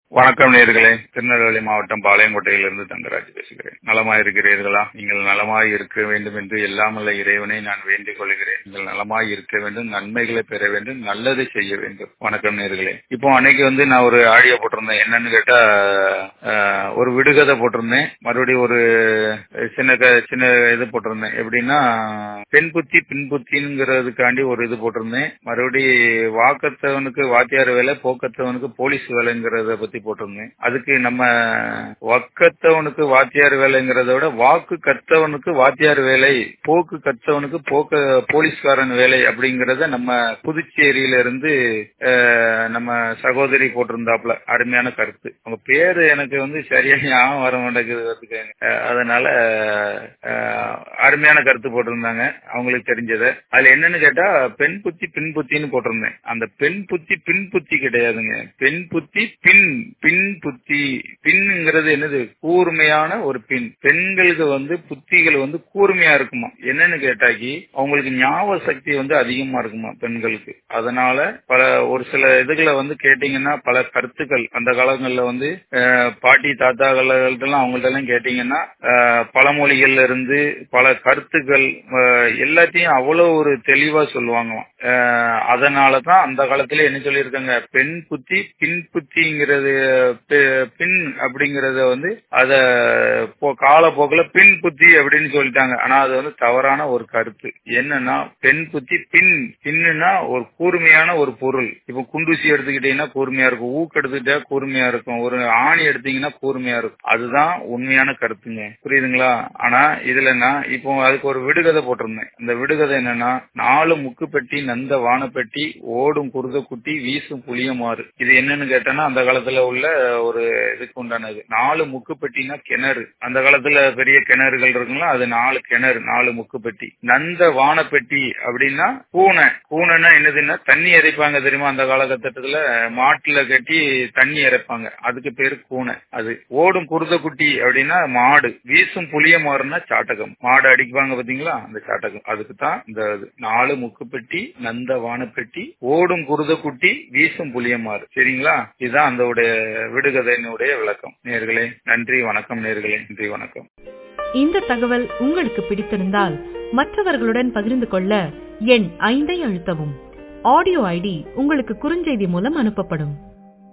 வணக்கம் நேர்களே திருநெல்வேலி மாவட்டம் பாளையங்கோட்டையிலிருந்து தங்கராஜ் பேசுகிறேன் நலமாய் இருக்கிறீர்களா நீங்கள் நலமாய் இருக்க வேண்டும் என்று எல்லாமல்ல இறைவனை நான் வேண்டிக் கொள்கிறேன் நீங்கள் நலமாய் இருக்க வேண்டும் நன்மைகளை பெற வேண்டும் நல்லதை செய்ய வேண்டும் வணக்கம் நேர்களே இப்போ அன்னைக்கு வந்து நான் ஒரு ஆடியோ போட்டிருந்தேன் என்னன்னு கேட்டா அஹ், ஒரு விடுகதை போட்டிருந்தேன் மறுபடியும் ஒரு சின்ன க- சின்ன இது போட்டிருந்தேன் எப்படின்னா பெண் புத்தி பின் புத்திங்கிறதுக்காண்டி ஒரு இது போட்டிருந்தேன் மறுபடி வாக்கத்தவனுக்கு வாத்தியார் வேலை போக்கத்தவனுக்கு போலீஸ் வேலைங்கிறத பத்தி போட்டிருந்தேன் அதுக்கு நம்ம வக்கத்தவனுக்கு வாத்தியார் வேலைங்கிறத விட வாக்கு கத்தவனுக்கு வாத்தியார் வேலை போக்கு கத்தவனுக்கு போக்க போலீஸ்காரன் வேலை அப்படிங்கறத நம்ம புதுச்சேரியில இருந்து அஹ், நம்ம சகோதரி போட்டிருந்தாப்ல அருமையான கருத்து அவங்க பேரு எனக்கு வந்து சரியா ஞாபகம் வர மாட்டேங்குது பார்த்துக்கங்க. அஹ், அதனால அஹ், அருமையான கருத்து போட்டிருந்தாங்க அவங்களுக்கு தெரிஞ்சதை அதுல என்னன்னு கேட்டா பெண் புத்தி பின் புத்தின்னு போட்டிருந்தேன் அந்த பெண் புத்தி பின் புத்தி கிடையாதுங்க பெண் புத்தி பின் பின் புத்தி பின்ங்கிறது என்னது கூர்மையான ஒரு பின் பெண்களுக்கு வந்து புத்திகள் வந்து கூர்மையா இருக்குமா என்னன்னு கேட்டாக்கி அவங்களுக்கு ஞாபக சக்தி வந்து அதிகமா இருக்குமா பெண்களுக்கு அதனால பல ஒரு சில இதுகளை வந்து கேட்டீங்கன்னா பல கருத்துக்கள் அந்த காலங்கள்ல வந்து அஹ், பாட்டி தாத்தாக்கள்லாம் அவங்கள்ட்ட எல்லாம் கேட்டீங்கன்னா அஹ், பழமொழிகள்ல இருந்து பல கருத்துக்கள் அஹ், எல்லாத்தையும் அவ்வளவு ஒரு தெளிவா சொல்லுவாங்களாம் அஹ், அதனாலதான் அந்த காலத்துல என்ன சொல்லியிருக்காங்க பெண் புத்தி பின் புத்திங்கிறது பெ- பின் அப்படிங்கறத வந்து அத போ- காலப்போக்குல பின் புத்தி அப்படின்னு சொல்லிட்டாங்க ஆனா அது வந்து தவறான ஒரு கருத்து என்னன்னா பெண் புத்தி பின் பின்னுனா ஒரு கூர்மையான ஒரு பொருள் இப்ப குண்டூசி எடுத்துக்கிட்டீங்கன்னா கூர்மையா இருக்கும் ஊக்கு எடுத்துக்கிட்டா கூர்மையா இருக்கும் ஒரு ஆணி எடுத்தீங்கன்னா கூர்மையா இருக்கும் அதுதான் உண்மையான கருத்துங்க புரியுதுங்களா ஆனா இதுல நான் இப்போ அதுக்கு ஒரு விடுகதை போட்டிருந்தேன் அந்த விடுகதை என்னன்னா நாலு முக்கு பெட்டி நந்த வானப்பெட்டி ஓடும் குருத குட்டி வீசும் புளியமாறு இது என்னன்னு கேட்டேன்னா அந்த காலத்துல உள்ள ஒரு இதுக்கு உண்டானது நாலு முக்கு பெட்டினா கிணறு அந்த காலத்துல பெரிய கிணறுகள் இருக்குங்களா அது நாலு கிணறு நாலு முக்கு பெட்டி நந்த வானப்பெட்டி அப்படின்னா பூனை பூனைன்னா என்னதுன்னா தண்ணி இறைப்பாங்க தெரியுமா அந்த காலகட்டத்துல மாட்டுல கட்டி தண்ணி இறைப்பாங்க அதுக்கு பேரு பூனை அது ஓடும் குருத குட்டி அப்படின்னா மாடு வீசும் புளிய மாறுனா சாட்டகம் மாடு அடிப்பாங்க பாத்தீங்களா அந்த சாட்டகம் அதுக்கு தான் இந்த இது. நாலு முக்கு பெட்டி நந்த வானப்பெட்டி ஓடும் குருத குட்டி வீசும் புளியமாறு சரிங்களா இதுதான் அந்த விடுகதையினுடைய விளக்கம் நேர்களே நன்றி வணக்கம் நேர்களே நன்றி வணக்கம் இந்த தகவல் உங்களுக்கு பிடித்திருந்தால் மற்றவர்களுடன் பகிர்ந்து கொள்ள எண் ஐந்தை அழுத்தவும் ஆடியோ ஐடி உங்களுக்கு குறுஞ்செய்தி மூலம் அனுப்பப்படும்